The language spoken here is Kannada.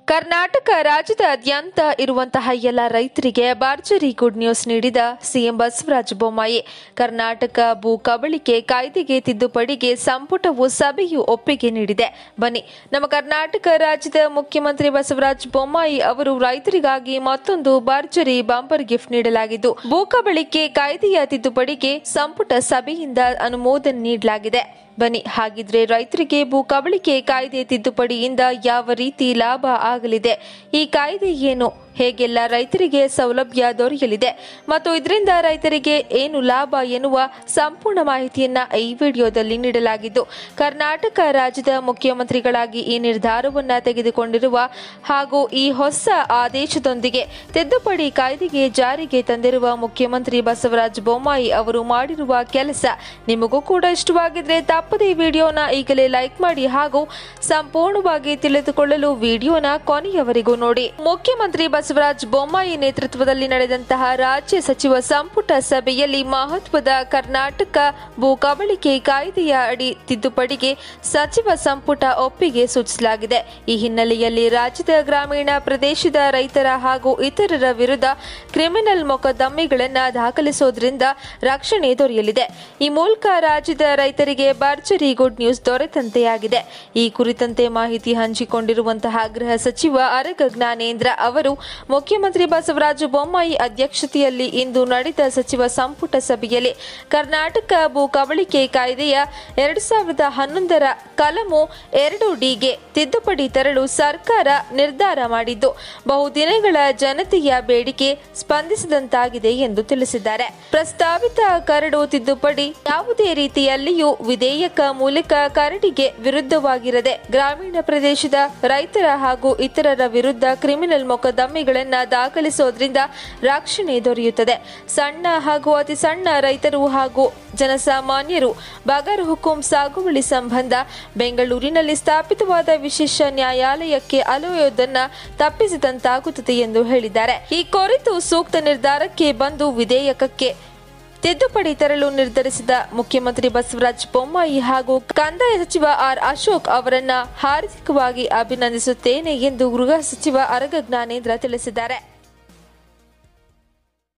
ಕರ್ನಾಟಕ ರಾಜ್ಯದಾದ್ಯಂತ ಇರುವಂತಹ ಎಲ್ಲ ರೈತರಿಗೆ ಭರ್ಜರಿ ಗುಡ್ ನ್ಯೂಸ್ ನೀಡಿದ ಸಿಎಂ ಬಸವರಾಜ ಬೊಮ್ಮಾಯಿ ಕರ್ನಾಟಕ ಭೂ ಕಬಳಿಕೆ ಕಾಯ್ದೆಗೆ ತಿದ್ದುಪಡಿಗೆ ಸಂಪುಟವು ಸಭೆಯು ಒಪ್ಪಿಗೆ ನೀಡಿದೆ ಬನ್ನಿ ನಮ್ಮ ಕರ್ನಾಟಕ ರಾಜ್ಯದ ಮುಖ್ಯಮಂತ್ರಿ ಬಸವರಾಜ ಬೊಮ್ಮಾಯಿ ಅವರು ರೈತರಿಗಾಗಿ ಮತ್ತೊಂದು ಭರ್ಜರಿ ಬಂಪರ್ ಗಿಫ್ಟ್ ನೀಡಲಾಗಿದ್ದು ಭೂ ಕಬಳಿಕೆ ಕಾಯ್ದೆಯ ತಿದ್ದುಪಡಿಗೆ ಸಂಪುಟ ಸಭೆಯಿಂದ ಅನುಮೋದನೆ ನೀಡಲಾಗಿದೆ ಬನ್ನಿ ಹಾಗಿದ್ರೆ ರೈತರಿಗೆ ಭೂ ಕಬಳಿಕೆ ಕಾಯ್ದೆ ತಿದ್ದುಪಡಿಯಿಂದ ಯಾವ ರೀತಿ ಲಾಭ ಆಗಲಿದೆ ಈ ಕಾಯ್ದೆ ಏನು ಹೇಗೆಲ್ಲ ರೈತರಿಗೆ ಸೌಲಭ್ಯ ದೊರೆಯಲಿದೆ ಮತ್ತು ಇದರಿಂದ ರೈತರಿಗೆ ಏನು ಲಾಭ ಎನ್ನುವ ಸಂಪೂರ್ಣ ಮಾಹಿತಿಯನ್ನ ಈ ವಿಡಿಯೋದಲ್ಲಿ ನೀಡಲಾಗಿದ್ದು ಕರ್ನಾಟಕ ರಾಜ್ಯದ ಮುಖ್ಯಮಂತ್ರಿಗಳಾಗಿ ಈ ನಿರ್ಧಾರವನ್ನ ತೆಗೆದುಕೊಂಡಿರುವ ಹಾಗೂ ಈ ಹೊಸ ಆದೇಶದೊಂದಿಗೆ ತಿದ್ದುಪಡಿ ಕಾಯ್ದೆಗೆ ಜಾರಿಗೆ ತಂದಿರುವ ಮುಖ್ಯಮಂತ್ರಿ ಬಸವರಾಜ ಬೊಮ್ಮಾಯಿ ಅವರು ಮಾಡಿರುವ ಕೆಲಸ ನಿಮಗೂ ಕೂಡ ಇಷ್ಟವಾಗಿದ್ರೆ ತಪ್ಪದೇ ವಿಡಿಯೋನ ಈಗಲೇ ಲೈಕ್ ಮಾಡಿ ಹಾಗೂ ಸಂಪೂರ್ಣವಾಗಿ ತಿಳಿದುಕೊಳ್ಳಲು ವಿಡಿಯೋನ ಕೊನೆಯವರೆಗೂ ನೋಡಿ ಮುಖ್ಯಮಂತ್ರಿ ಬಸವರಾಜ ಬೊಮ್ಮಾಯಿ ನೇತೃತ್ವದಲ್ಲಿ ನಡೆದಂತಹ ರಾಜ್ಯ ಸಚಿವ ಸಂಪುಟ ಸಭೆಯಲ್ಲಿ ಮಹತ್ವದ ಕರ್ನಾಟಕ ಭೂ ಕಬಳಿಕೆ ಕಾಯ್ದೆಯ ಅಡಿ ತಿದ್ದುಪಡಿಗೆ ಸಚಿವ ಸಂಪುಟ ಒಪ್ಪಿಗೆ ಸೂಚಿಸಲಾಗಿದೆ ಈ ಹಿನ್ನೆಲೆಯಲ್ಲಿ ರಾಜ್ಯದ ಗ್ರಾಮೀಣ ಪ್ರದೇಶದ ರೈತರ ಹಾಗೂ ಇತರರ ವಿರುದ್ಧ ಕ್ರಿಮಿನಲ್ ಮೊಕದ್ದಮೆಗಳನ್ನು ದಾಖಲಿಸೋದ್ರಿಂದ ರಕ್ಷಣೆ ದೊರೆಯಲಿದೆ ಈ ಮೂಲಕ ರಾಜ್ಯದ ರೈತರಿಗೆ ಭರ್ಜರಿ ಗುಡ್ ನ್ಯೂಸ್ ದೊರೆತಂತೆಯಾಗಿದೆ ಈ ಕುರಿತಂತೆ ಮಾಹಿತಿ ಹಂಚಿಕೊಂಡಿರುವಂತಹ ಗೃಹ ಸಚಿವ ಅರಗ ಜ್ಞಾನೇಂದ್ರ ಅವರು ಮುಖ್ಯಮಂತ್ರಿ ಬಸವರಾಜ ಬೊಮ್ಮಾಯಿ ಅಧ್ಯಕ್ಷತೆಯಲ್ಲಿ ಇಂದು ನಡೆದ ಸಚಿವ ಸಂಪುಟ ಸಭೆಯಲ್ಲಿ ಕರ್ನಾಟಕ ಭೂ ಕಬಳಿಕೆ ಕಾಯ್ದೆಯ ಎರಡು ಸಾವಿರದ ಹನ್ನೊಂದರ ಕಲಮು ಎರಡು ಡಿಗೆ ತಿದ್ದುಪಡಿ ತರಲು ಸರ್ಕಾರ ನಿರ್ಧಾರ ಮಾಡಿದ್ದು ಬಹುದಿನಗಳ ಜನತೆಯ ಬೇಡಿಕೆ ಸ್ಪಂದಿಸಿದಂತಾಗಿದೆ ಎಂದು ತಿಳಿಸಿದ್ದಾರೆ ಪ್ರಸ್ತಾವಿತ ಕರಡು ತಿದ್ದುಪಡಿ ಯಾವುದೇ ರೀತಿಯಲ್ಲಿಯೂ ವಿಧೇಯಕ ಮೂಲಕ ಕರಡಿಗೆ ವಿರುದ್ಧವಾಗಿರದೆ ಗ್ರಾಮೀಣ ಪ್ರದೇಶದ ರೈತರ ಹಾಗೂ ಇತರರ ವಿರುದ್ಧ ಕ್ರಿಮಿನಲ್ ಮೊಕದ್ದಮೆಗಳನ್ನು ದಾಖಲಿಸೋದ್ರಿಂದ ರಕ್ಷಣೆ ದೊರೆಯುತ್ತದೆ ಸಣ್ಣ ಹಾಗೂ ಅತಿ ಸಣ್ಣ ರೈತರು ಹಾಗೂ ಜನಸಾಮಾನ್ಯರು ಬಗರ್ ಹುಕುಂ ಸಾಗುವಳಿ ಸಂಬಂಧ ಬೆಂಗಳೂರಿನಲ್ಲಿ ಸ್ಥಾಪಿತವಾದ ವಿಶೇಷ ನ್ಯಾಯಾಲಯಕ್ಕೆ ಅಲೆಯುವುದನ್ನ ತಪ್ಪಿಸಿದಂತಾಗುತ್ತದೆ ಎಂದು ಹೇಳಿದ್ದಾರೆ ಈ ಕುರಿತು ಸೂಕ್ತ ನಿರ್ಧಾರಕ್ಕೆ ಬಂದು ವಿಧೇಯಕಕ್ಕೆ ತಿದ್ದುಪಡಿ ತರಲು ನಿರ್ಧರಿಸಿದ ಮುಖ್ಯಮಂತ್ರಿ ಬಸವರಾಜ ಬೊಮ್ಮಾಯಿ ಹಾಗೂ ಕಂದಾಯ ಸಚಿವ ಆರ್ ಅಶೋಕ್ ಅವರನ್ನ ಹಾರ್ದಿಕವಾಗಿ ಅಭಿನಂದಿಸುತ್ತೇನೆ ಎಂದು ಗೃಹ ಸಚಿವ ಅರಗ ಜ್ಞಾನೇಂದ್ರ ತಿಳಿಸಿದ್ದಾರೆ